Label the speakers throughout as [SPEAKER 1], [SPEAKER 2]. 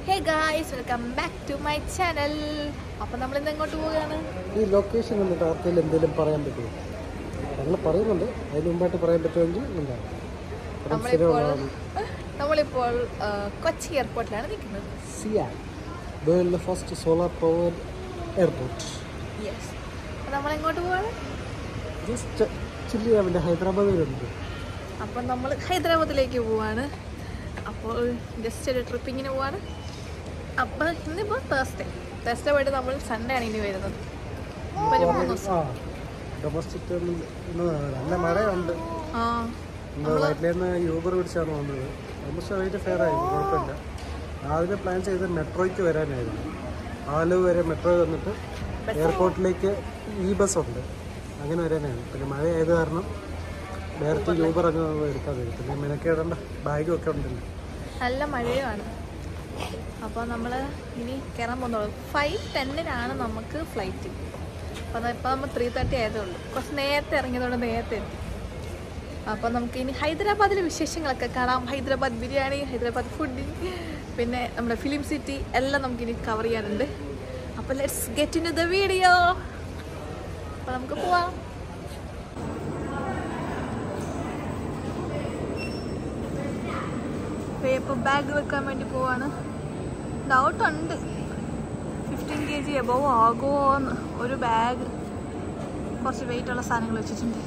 [SPEAKER 1] Hey guys welcome back to my channel അപ്പം നമ്മൾ ഇന്ന് എങ്ങോട്ട് പോവുകയാണ്
[SPEAKER 2] ഈ ലൊക്കേഷൻ കണ്ടിട്ട് ആർക്കെങ്കിലും എന്തെങ്കിലും പറയാൻ പറ്റുമോ ഞങ്ങൾ പറയുന്നുണ്ട് അതിന് മുമ്പായിട്ട് പറയാൻ പറ്റുമെങ്കിൽ എന്താണ് കാരണം
[SPEAKER 1] നമ്മളിപ്പോൾ
[SPEAKER 2] സ്ഥിരമുള്ളതാണ്
[SPEAKER 1] നമ്മളിപ്പോൾ ആ, കൊച്ചി എയർപോർട്ടിലാണ് നിൽക്കുന്നത്
[SPEAKER 2] സിയാൻ വേൾഡിലെ first solar power airport
[SPEAKER 1] yes അപ്പം നമ്മൾ എങ്ങോട്ട് പോവാണ്
[SPEAKER 2] ജസ്റ്റ് ചില്ലി ചെയ്യാൻ വേണ്ടി ഹൈദരാബാദിലുണ്ട്
[SPEAKER 1] അപ്പം നമ്മൾ ഹൈദരാബാദിലേക്ക് പോവാണ് അപ്പോൾ ജസ്റ്റ് ഒരു ട്രിപ്പിങ്ങിന് പോവാണ് അപ്പം ഇന്നിപ്പോൾ തേഴ്സ്ഡേ തേഴ്സ്ഡേ പോയിട്ട് നമ്മൾ സൺഡേ ആണ് ഇനി വരുന്നത് അപ്പോൾ ഒരു മൂന്ന് ദിവസം
[SPEAKER 2] ആ ഡൊമസ്റ്റിക് നല്ല മഴയുണ്ട്
[SPEAKER 1] ആ
[SPEAKER 2] നമ്മൾ വയറ്റിൽ നിന്ന് യൂബർ പിടിച്ചാണ് വന്നത് ഓൾമോസ്റ്റ് അതിൻ്റെ ഫെയർ ആയിരുന്നു കുഴപ്പമില്ല ആദ്യം പ്ലാൻ ചെയ്ത് മെട്രോയ്ക്ക് വരാനായിരുന്നു ആലുവ വരെ മെട്രോ വന്നിട്ട് എയർപോർട്ടിലേക്ക് ഈ ബസ് ഉണ്ട് അങ്ങനെ വരാനാണ് പിന്നെ മഴ ആയത് കാരണം ഡയറക്റ്റ് യൂബർ അങ്ങ് എടുക്കാതെ വരും. പിന്നെ മെനക്കേടേണ്ട ബാഗും ഒക്കെ ഉണ്ടല്ലോ
[SPEAKER 1] നല്ല മഴയുമാണ് അപ്പോൾ നമ്മൾ ഇനി കയറാൻ പോകുന്നുള്ളൂ ഫൈവ് ടെന്നിനാണ് നമുക്ക് ഫ്ലൈറ്റ് അപ്പോൾ ഇപ്പോൾ നമ്മൾ ത്രീ തേർട്ടി ആയതേ ഉള്ളൂ കുറച്ച് നേരത്തെ ഇറങ്ങിയതുകൊണ്ട് നേരത്തെ എത്തി അപ്പോൾ നമുക്ക് ഇനി ഹൈദരാബാദിലെ വിശേഷങ്ങളൊക്കെ കാണാം ഹൈദരാബാദ് ബിരിയാണി ഹൈദരാബാദ് ഫുഡ് പിന്നെ നമ്മുടെ ഫിലിം സിറ്റി എല്ലാം നമുക്കിനി കവർ ചെയ്യാനുണ്ട് അപ്പോൾ let's get in the video അപ്പോൾ നമുക്ക് പോവാം പേപ്പർ ബാഗ് വെക്കാൻ വേണ്ടി പോവാണ് ഡൗട്ട് ഉണ്ട് ഫിഫ്റ്റീൻ കെ ജി എബവ് ആകുമോന്ന് ഒരു ബാഗ് കുറച്ച് വെയിറ്റ് ഉള്ള സാധനങ്ങൾ വെച്ചിട്ടുണ്ട്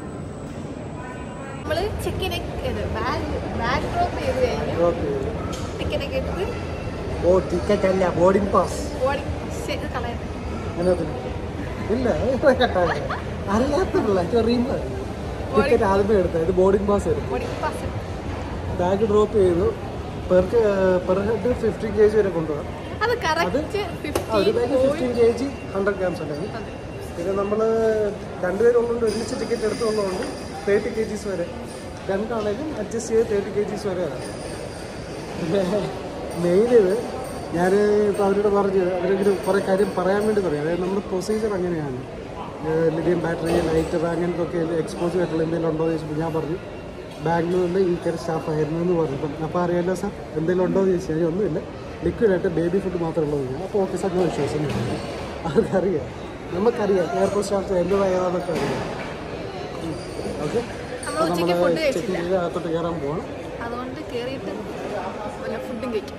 [SPEAKER 1] നമ്മൾ ചെക്കിനെ ബാഗ് ബാഗ് ഡ്രോപ്പ് ചെയ്ത് കഴിഞ്ഞു ടിക്കറ്റൊക്കെ എടുത്ത്
[SPEAKER 2] ഓ ടിക്കറ്റ് അല്ല ബോർഡിംഗ് പാസ്
[SPEAKER 1] ബോർഡിംഗ് കളയട്ടെ
[SPEAKER 2] അതിനകത്ത് ഇല്ല അറിയാത്തില്ല ചെറിയ ടിക്കറ്റ് ആദ്യമേ എടുത്തത് ഇത് ബോർഡിംഗ് പാസ് എടുത്തു
[SPEAKER 1] ബോർഡിംഗ് പാസ്
[SPEAKER 2] ബാഗ് ഡ്രോപ്പ് ചെയ്തു പെർക്ക് per head fifty K G വരെ കൊണ്ടുപോകാം
[SPEAKER 1] അത് കറക്റ്റ്
[SPEAKER 2] ആ ഒരു bag fifteen K G hundred grams അല്ലെങ്കിൽ പിന്നെ നമ്മൾ രണ്ടുപേരുള്ളതുകൊണ്ട് ഒരുമിച്ച് ടിക്കറ്റ് എടുത്തുള്ളതുകൊണ്ട് തേർട്ടി കെ ജീസ് വരെ രണ്ടാണേലും അഡ്ജസ്റ്റ് ചെയ്ത് തേർട്ടി കെ ജീസ് വരെ വരാം പിന്നെ മെയിൻ ഇത് ഞാൻ ഇപ്പോൾ അവരോട് പറഞ്ഞു അവരെങ്കിലും കുറേ കാര്യം പറയാൻ വേണ്ടി പറയും അതായത് നമ്മുടെ പ്രൊസീജിയർ അങ്ങനെയാണ് ലിഥിയം ബാറ്ററി ലൈറ്റർ അങ്ങനത്തെ ഒക്കെ എക്സ്പോസ് ആയിട്ടുള്ള എന്തെങ്കിലും ഉണ്ടോ എന്ന് ചോദിച്ചപ്പോൾ ഞാൻ പറഞ്ഞു ബാംഗ്ലൂരിൽ ഈ കയറി സ്റ്റാഫ് ആയിരുന്നു എന്ന് പറഞ്ഞു അപ്പം അപ്പോൾ അറിയാലോ സാർ എന്തെങ്കിലും ഉണ്ടോ എന്ന് ചോദിച്ചു കഴിഞ്ഞാൽ ഒന്നുമില്ല ലിക്വിഡായിട്ട് ബേബി ഫുഡ് മാത്രമേ ഉള്ളൂ ഞാൻ അപ്പോൾ ഓക്കെ സാർ ഞാൻ വിശ്വാസം അവർക്കറിയാം നമുക്കറിയാം എയർപോർട്ട് സ്റ്റാഫ് എന്ത് വയറാന്നൊക്കെ അറിയാം ഓക്കെ
[SPEAKER 1] നമ്മൾ
[SPEAKER 2] അപ്പോൾ
[SPEAKER 1] ഉച്ചയ്ക്ക്
[SPEAKER 2] നമ്മൾ
[SPEAKER 1] ഫുഡ്
[SPEAKER 2] ചെക്ക്
[SPEAKER 1] കഴിച്ചില്ല
[SPEAKER 2] ചെയ്ത് അകത്തോട്ട് കയറാൻ പോകണം
[SPEAKER 1] അതുകൊണ്ട് കയറിയിട്ട് വല്ല ഫുഡും കഴിക്കും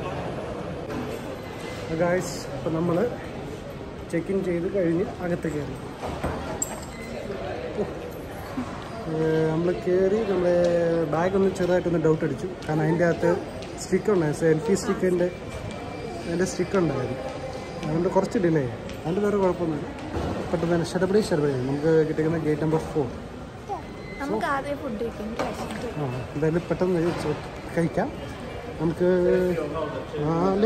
[SPEAKER 2] ഗായ്സ് അപ്പോൾ നമ്മൾ ചെക്ക് ഇൻ ചെയ്ത് കഴിഞ്ഞ് അകത്ത് കയറി നമ്മൾ കയറി നമ്മുടെ ബാഗ് ഒന്ന് ചെറുതായിട്ടൊന്ന് ഡൗട്ട് അടിച്ചു കാരണം അതിൻ്റെ അകത്ത് സ്റ്റിക്ക് ഉണ്ടായിരുന്നു സെൽഫി സ്റ്റിക്കിൻ്റെ അതിൻ്റെ സ്റ്റിക്ക് ഉണ്ടായിരുന്നു അതുകൊണ്ട് കുറച്ച് ഡിലേ ആയി അതുകൊണ്ട് വേറെ കുഴപ്പമൊന്നുമില്ല പെട്ടെന്ന് തന്നെ ഷെഡബടി ഷെഡബടി നമുക്ക് കിട്ടിക്കുന്ന ഗേറ്റ് നമ്പർ ഫോർ
[SPEAKER 1] നമുക്ക് ആദ്യം ഫുഡ് കഴിക്കും എനിക്ക് വിശന്നിട്ട്
[SPEAKER 2] ആ എന്തായാലും പെട്ടെന്ന് കഴിച്ച് കഴിക്കാം നമുക്ക് നാല്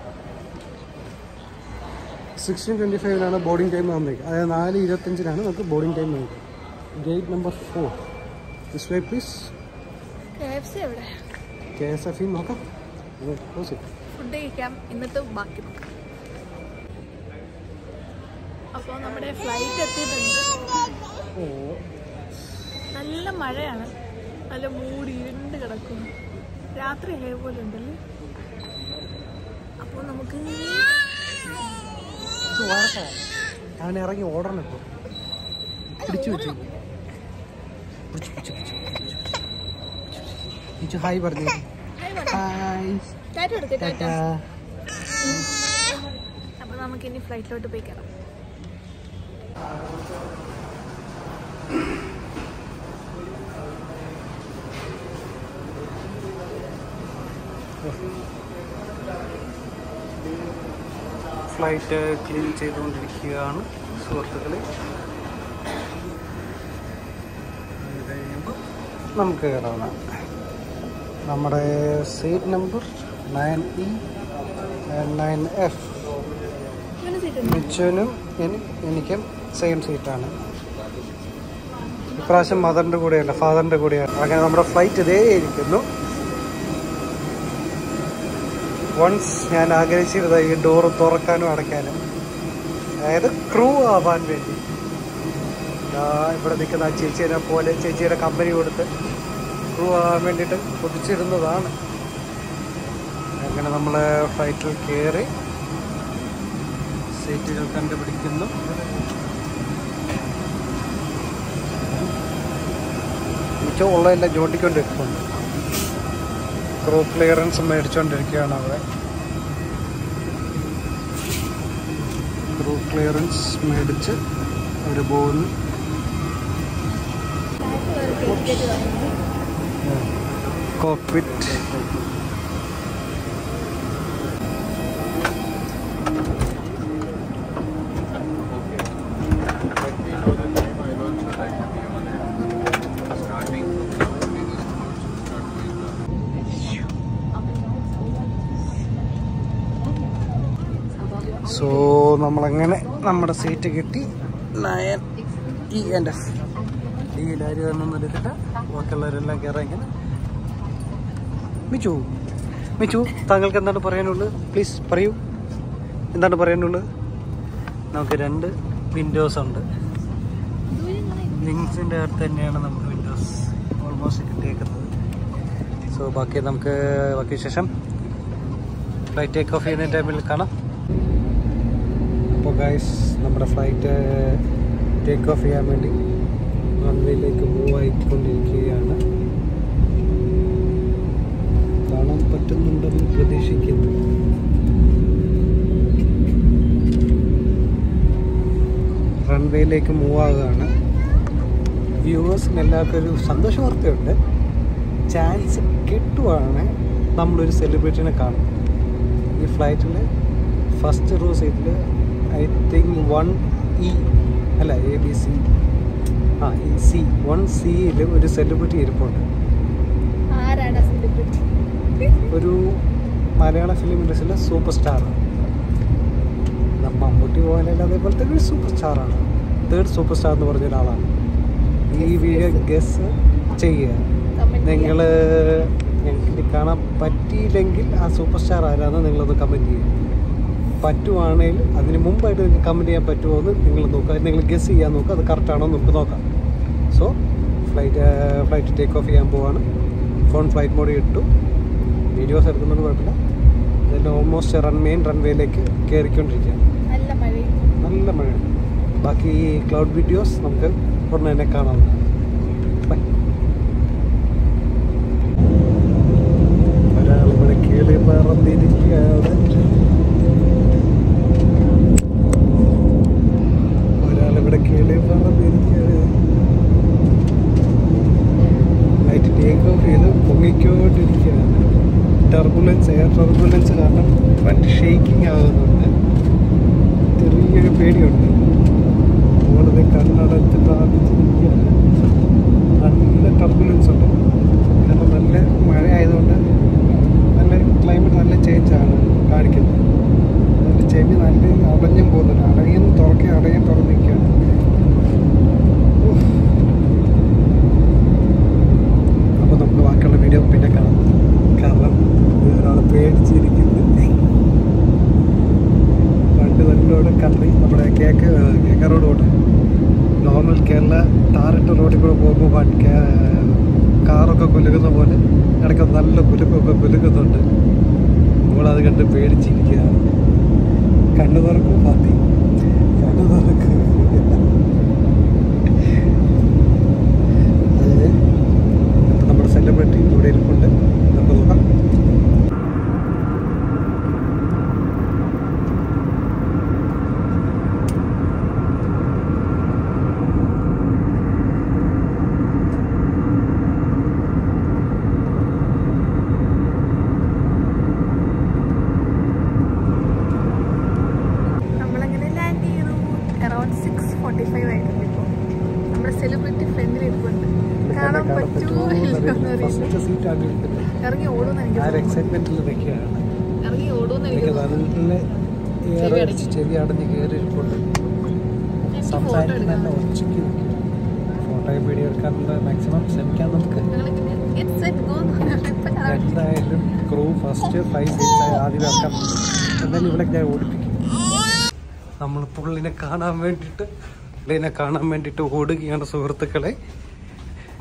[SPEAKER 2] സിക്സ്റ്റീൻ ട്വൻറ്റി ഫൈവിനാണ് ബോർഡിംഗ് ടൈം വന്നേക്കുക അതായത് നാല് ഇരുപത്തഞ്ചിനാണ് നമുക്ക് ബോർഡിംഗ് ടൈം വന്നത് gate number four this way please
[SPEAKER 1] K F C എവിടെ
[SPEAKER 2] കെ എസ് എഫ് ഇ നോക്കാം അത് close ചെയ്യും.
[SPEAKER 1] ഫുഡ് കഴിക്കാം എന്നിട്ട് ബാക്കി നോക്കാം അപ്പോൾ നമ്മുടെ ഫ്ലൈറ്റ് എത്തിയിട്ടുണ്ട്
[SPEAKER 2] ഓ
[SPEAKER 1] നല്ല മഴയാണ് നല്ല മൂടി ഇരുണ്ട് കിടക്കുന്നു രാത്രി ആയ പോലെ ഉണ്ടല്ലേ അപ്പോൾ നമുക്ക്
[SPEAKER 2] ഇത് വാർത്ത അവൻ ഇറങ്ങി ഓടണം ഇപ്പോൾ പിടിച്ചു വെച്ചു പിടിച്ചു പിടിച്ചു പിടിച്ചു പിടിച്ചു ഹായ് പറഞ്ഞു
[SPEAKER 1] ഹായ് പറ.
[SPEAKER 2] ഹായ്
[SPEAKER 1] ടാറ്റ കൊടുത്തേ, ടാറ്റ.
[SPEAKER 2] ടാറ്റാ
[SPEAKER 1] അപ്പോൾ നമുക്ക് ഇനി ഫ്ലൈറ്റിലോട്ട് പോയി കയറാം
[SPEAKER 2] ഫ്ലൈറ്റ് ക്ലീൻ ചെയ്തുകൊണ്ടിരിക്കുകയാണ് സുഹൃത്തുക്കളെ അത് കഴിയുമ്പോൾ നമുക്ക് കയറാവുന്ന നമ്മുടെ seat number nine E nine F
[SPEAKER 1] ഇങ്ങനെ സീറ്റ് ഉണ്ട്
[SPEAKER 2] മിച്ചുവിനും എനി- എനിക്കും സെയിം സീറ്റാണ് ഇപ്രാവശ്യം മദറിൻ്റെ കൂടെയല്ല ഫാദറിൻ്റെ കൂടെയാണ് അങ്ങനെ നമ്മുടെ ഫ്ലൈറ്റ് ഇതേ ഇരിക്കുന്നു വൺസ് ഞാൻ ആഗ്രഹിച്ചിരുന്നത് ഈ ഡോറ് തുറക്കാനും അടയ്ക്കാനും അതായത് ക്രൂ ആവാൻ വേണ്ടി ദാ ഇവിടെ നിൽക്കുന്ന ആ ചേച്ചിയെ പോലെ ചേച്ചിയുടെ കമ്പനി കൊടുത്ത് ക്രൂ ആവാൻ വേണ്ടിയിട്ട് കൊതിച്ചിരുന്നതാണ് അങ്ങനെ നമ്മൾ ഫ്ലൈറ്റിൽ കയറി സീറ്റുകൾ കണ്ടുപിടിക്കുന്നു മിച്ചം ഉള്ളതെല്ലാം ചോട്ടിക്കൊണ്ടിരിക്കുന്നുണ്ട് ക്രൂ ക്ലിയറൻസ് മേടിച്ചുകൊണ്ടിരിക്കുകയാണ് അവിടെ ക്രൂ ക്ലിയറൻസ് മേടിച്ച് അവർ പോകുന്നു കോക്പിറ്റ് സോ നമ്മളങ്ങനെ നമ്മുടെ സീറ്റ് കിട്ടി നയൻ ഇ എൻ്റെ ഡിയിൽ ആര് തന്നെ എടുത്തിട്ട് ബാക്കിയുള്ളവരെല്ലാം കയറാൻ ഇങ്ങനെ മിച്ചു മിച്ചു താങ്കൾക്ക് എന്താണ് പറയാനുള്ളത് പ്ലീസ് പറയൂ എന്താണ് പറയാനുള്ളത് നമുക്ക് രണ്ട് വിൻഡോസ് ഉണ്ട് വിങ്സിൻ്റെ അടുത്ത് തന്നെയാണ് നമുക്ക് വിൻഡോസ് ഓൾമോസ്റ്റ് കിട്ടിയേക്കുന്നത് സോ ബാക്കി നമുക്ക് ബാക്കി ശേഷം ഫ്ലൈറ്റ് ടേക്ക് ഓഫ് ചെയ്യുന്ന ടൈമിൽ കാണാം അപ്പോൾ ഗൈസ് നമ്മുടെ ഫ്ലൈറ്റ് ടേക്ക് ഓഫ് ചെയ്യാൻ വേണ്ടി റൺവേയിലേക്ക് മൂവ് ആയിക്കൊണ്ടിരിക്കുകയാണ് കാണാൻ പറ്റുന്നുണ്ടെന്ന് പ്രതീക്ഷിക്കുന്നു റൺവേയിലേക്ക് മൂവ് ആകുകയാണ് വ്യൂവേഴ്സിന് എല്ലാവർക്കും ഒരു സന്തോഷ വാർത്തയുണ്ട് ചാൻസ് കിട്ടുവാണ് നമ്മളൊരു സെലിബ്രിറ്റിനെ കാണും ഈ ഫ്ലൈറ്റിൽ ഫസ്റ്റ് റോ സീറ്റിൽ ഐ തിങ്ക് വൺ ഇ അല്ല എ ബി സി ആ ഈ സി വൺ സിയിൽ ഒരു സെലിബ്രിറ്റി ഇരിപ്പുണ്ട്
[SPEAKER 1] ആരാണ് സെലിബ്രിറ്റി
[SPEAKER 2] ഒരു മലയാള ഫിലിം ഇൻഡസ്ട്രിയിലെ സൂപ്പർ സ്റ്റാറാണ് മമ്മൂട്ടി പോകാനല്ല അതേപോലെ തന്നെ ഒരു സൂപ്പർ സ്റ്റാറാണ് തേർഡ് സൂപ്പർ സ്റ്റാർ എന്ന് പറഞ്ഞ ഒരാളാണ് ഈ വീഡിയോ ഗസ് ചെയ്യുക നിങ്ങൾ ഞങ്ങൾക്ക് കാണാൻ പറ്റിയില്ലെങ്കിൽ ആ സൂപ്പർ സ്റ്റാർ ആരാന്ന് നിങ്ങളൊന്ന് കമൻറ്റ് ചെയ്യുക പറ്റുവാണെങ്കിൽ അതിന് മുമ്പായിട്ട് നിങ്ങൾക്ക് കമൻറ്റ് ചെയ്യാൻ പറ്റുമോ എന്ന് നിങ്ങൾ നോക്കുക നിങ്ങൾ ഗസ് ചെയ്യാൻ നോക്കുക അത് കറക്റ്റ് ആണോ എന്ന് നമുക്ക് നോക്കാം so flight flight take off ചെയ്യാൻ പോവാണ് ഫോൺ ഫ്ലൈറ്റ് മോഡ് ഇട്ടു വീഡിയോസ് എടുക്കുന്നത് കുഴപ്പമില്ല ഇതെല്ലാം ഓൾമോസ്റ്റ് റൺ മെയിൻ റൺവേയിലേക്ക് കയറിക്കൊണ്ടിരിക്കുകയാണ്
[SPEAKER 1] നല്ല മഴയും
[SPEAKER 2] നല്ല മഴ ബാക്കി ഈ ക്ലൗഡ് വീഡിയോസ് നമുക്ക് ഉടനെ തന്നെ കാണാവുന്നതാണ് ബൈ ഒരാളിവിടെ കിളി പറന്നിരിക്കുകയാണ് ഒരാളിവിടെ കിളി പറന്നിരിക്കുകയാണ് ഫ്ലൈറ്റ് ടേക്ക് ഓഫ് ചെയ്ത് പൊങ്ങിക്കൊണ്ടിരിക്കുകയാണ് ടർബുലൻസ് എയർ ടർബുലൻസ് കാരണം വണ്ടി ഷേക്കിംഗ് ആകുന്നുണ്ട് ചെറിയൊരു പേടിയുണ്ട് നമ്മളിത് കണ്ണടച്ച് പ്രാർത്ഥിച്ചിരിക്കുകയാണ് നല്ല ടർബുലൻസ് ഉണ്ട് കാരണം നല്ല മഴ ആയതുകൊണ്ട് നല്ല ക്ലൈമറ്റ് നല്ല ചേഞ്ച് ആണ് കാണിക്കുന്നത് അതിൻ്റെ ചെവി നല്ല അടഞ്ഞും പോകുന്നുണ്ട് അടയും തുറക്കുകയും അടയും തുറന്നിരിക്കുകയാണ് അപ്പോൾ നമുക്ക് ബാക്കിയുള്ള വീഡിയോ പിന്നെ കാണാം കാരണം ഒരാൾ പേടിച്ചിരിക്കുന്നു പണ്ട് നല്ലോണം കറി നമ്മുടെ കേക്ക് കേക്ക റോഡ് കൊണ്ട് നോർമൽ കേരള ടാറിട്ട റോഡിൽ കൂടെ പോകുമ്പോൾ വൺ കാറൊക്കെ കുലുക്കുന്ന പോലെ ഇടയ്ക്ക് നല്ല കുലുക്കൊക്കെ കുലുക്കുന്നുണ്ട് നമ്മളത് കണ്ട് പേടിച്ചിരിക്കുകയാണ് കണ്ണു തുറക്കും മതി കണ്ണു തുറക്കും അതെ അപ്പം നമ്മുടെ സെലിബ്രിറ്റി ഇവിടെ ഇരിപ്പുണ്ട് നമുക്ക് നോക്കാം
[SPEAKER 1] നമ്മളങ്ങനെ ലാൻഡ് ചെയ്തു അറൌണ്ട് സിക്സ് ഫോർട്ടി ഫൈവ് ആയിട്ടുണ്ട് ഇപ്പോൾ നമ്മുടെ സെലിബ്രിറ്റി ഫ്രണ്ടിൽ ഇരിപ്പുണ്ട് കാണാൻ പറ്റുമോ ഇല്ലയോ എന്നറിയില്ല
[SPEAKER 2] ഫസ്റ്റ് സീറ്റാണ് ഇരിക്കുന്നത്
[SPEAKER 1] ഇറങ്ങി ഓടുമെന്ന് എനിക്ക്
[SPEAKER 2] ആ ഒരു
[SPEAKER 1] തോന്നുന്നു.
[SPEAKER 2] എക്സൈറ്റ്മെന്റിൽ നിൽക്കുകയാണ്
[SPEAKER 1] ഇറങ്ങി ഓടുമെന്ന് എനിക്ക്
[SPEAKER 2] എനിക്ക്
[SPEAKER 1] തോന്നുന്നു
[SPEAKER 2] നല്ല
[SPEAKER 1] ചെവി
[SPEAKER 2] ഏറെ
[SPEAKER 1] അടഞ്ഞ്.
[SPEAKER 2] ചെവി അടഞ്ഞ് കയറി ഇരിപ്പുണ്ട്
[SPEAKER 1] എനിക്ക് ഫോട്ടോ
[SPEAKER 2] സംസാരിക്കുന്ന
[SPEAKER 1] എടുക്കണം
[SPEAKER 2] നല്ല ഒച്ചയ്ക്ക് ഫോട്ടോയും വീഡിയോ എടുക്കാനുള്ള മാക്സിമം ശ്രമിക്കാം നമുക്ക്
[SPEAKER 1] ഞങ്ങളിങ്ങനെ get set go എന്ന് പറഞ്ഞിട്ട് ഇപ്പൊ ഞാൻ
[SPEAKER 2] എന്തായാലും ക്രൂ ഫസ്റ്റ് ഫൈവ് സീറ്റ്സ് ആദ്യം ഇറക്കാം എന്തായാലും ഇവിടെ ഞാൻ ഓടിപ്പിക്കും നമ്മൾ പുള്ളിനെ കാണാൻ വേണ്ടിയിട്ട് പുള്ളിനെ കാണാൻ വേണ്ടിയിട്ട് ഓടുകയാണ് സുഹൃത്തുക്കളെ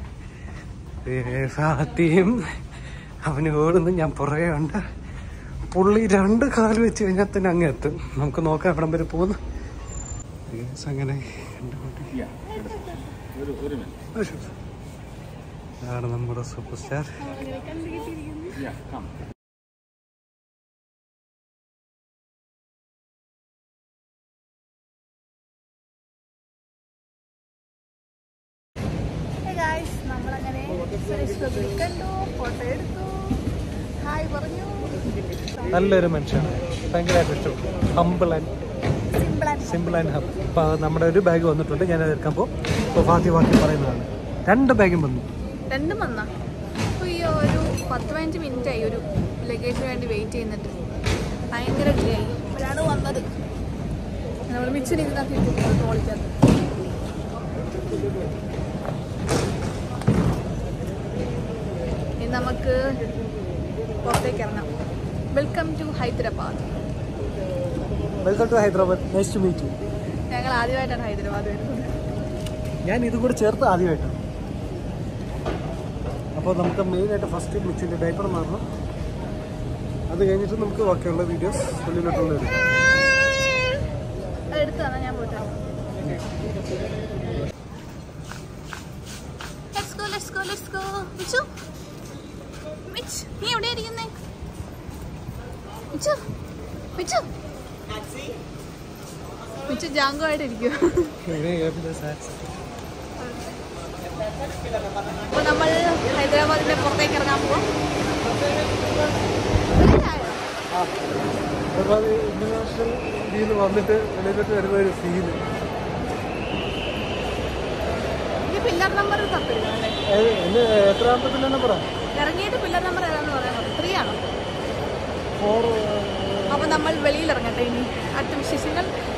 [SPEAKER 2] ഫാത്തിയും അവന് ഓടുന്നു ഞാൻ പുറകെ ഉണ്ട് പുള്ളി രണ്ട് കാല് വെച്ച് കഴിഞ്ഞാൽ തന്നെ അങ്ങ് എത്തും നമുക്ക് നോക്കാം എവിടം വരെ പോകുന്നു Yes, അങ്ങനെ കണ്ടുകൊണ്ട് ആ, ശരി. ഇതാണ് നമ്മുടെ സൂപ്പർ സ്റ്റാർ
[SPEAKER 1] നമ്മളങ്ങനെ സുരേഷ് ഗോപിയെ കണ്ടു ഫോട്ടോ എടുത്തു ഹായ് പറഞ്ഞു
[SPEAKER 2] നല്ലൊരു മനുഷ്യനാണ് ഭയങ്കരമായിട്ട് ഇഷ്ടപ്പെട്ടു humble and
[SPEAKER 1] simple and
[SPEAKER 2] simple and hub അപ്പോൾ നമ്മുടെ ഒരു ബാഗ് വന്നിട്ടുണ്ട് ഞാൻ അത് എടുക്കാൻ പോകും അപ്പോൾ ഫാത്തി ഫാത്തി പറയുന്നതാണ് രണ്ട് ബാഗും വന്നു
[SPEAKER 1] രണ്ടും വന്നാ അയ്യോ ഒരു പത്ത് പതിനഞ്ച് മിനിറ്റ് ആയി ഒരു ലഗേജിന് വേണ്ടി വെയിറ്റ് ചെയ്യുന്നിട്ട് ഭയങ്കര ഡിലേ ആയി ഒരാൾ വന്നത് നമ്മൾ മിച്ചർ ഇതിനകത്ത് തോളിക്കകത്ത് ഇനി നമുക്ക് പുറത്തേക്ക് ഇറങ്ങാം welcome to Hyderabad
[SPEAKER 2] welcome to Hyderabad nice to meet you
[SPEAKER 1] ഞങ്ങൾ ആദ്യമായിട്ടാണ് ഹൈദരാബാദ് വരുന്നത്
[SPEAKER 2] ഞാൻ ഇതും കൂടെ ചേർത്ത് ആദ്യമായിട്ടാണ് അപ്പോൾ നമുക്ക് മെയിനായിട്ട് ഫസ്റ്റ് മിക്സിൻ്റെ ഡൈപ്പർ മാറണം അത് കഴിഞ്ഞിട്ട് നമുക്ക് ബാക്കിയുള്ള വീഡിയോസ് ഉള്ളിലോട്ടുള്ള വരും
[SPEAKER 1] അത് എടുത്തു തന്നെ ഞാൻ പോയിട്ട് Let's go, let's go, let's go. മിച്ചു മിച്ച് നീ എവിടെയാ ഇരിക്കുന്നേ മിച്ചു മിച്ചു മിച്ചു ജാങ്കോ ആയിട്ട് ഇരിക്കും അപ്പൊ നമ്മൾ ഹൈദരാബാദിന്റെ പുറത്തേക്ക് ഇറങ്ങാൻ പോവാം
[SPEAKER 2] ഒരുപാട് ഇന്റർനാഷണൽ ഇതിൽ വന്നിട്ട് വെളിയിലോട്ട് വരുന്ന ഒരു ഫീല്
[SPEAKER 1] ഈ പില്ലർ നമ്പർ തപ്പിരുന്നല്ലേ
[SPEAKER 2] എന്നെ എത്രാമത്തെ പിന്നെ നമ്പറ
[SPEAKER 1] ഇറങ്ങിയിട്ട് പില്ലർ നമ്പർ ഏതാന്ന് പറയാൻ ത്രീ ആണോ
[SPEAKER 2] ഫോർ
[SPEAKER 1] അപ്പൊ നമ്മൾ വെളിയിൽ ഇറങ്ങട്ടെ ഇനി അടുത്ത വിശേഷങ്ങൾ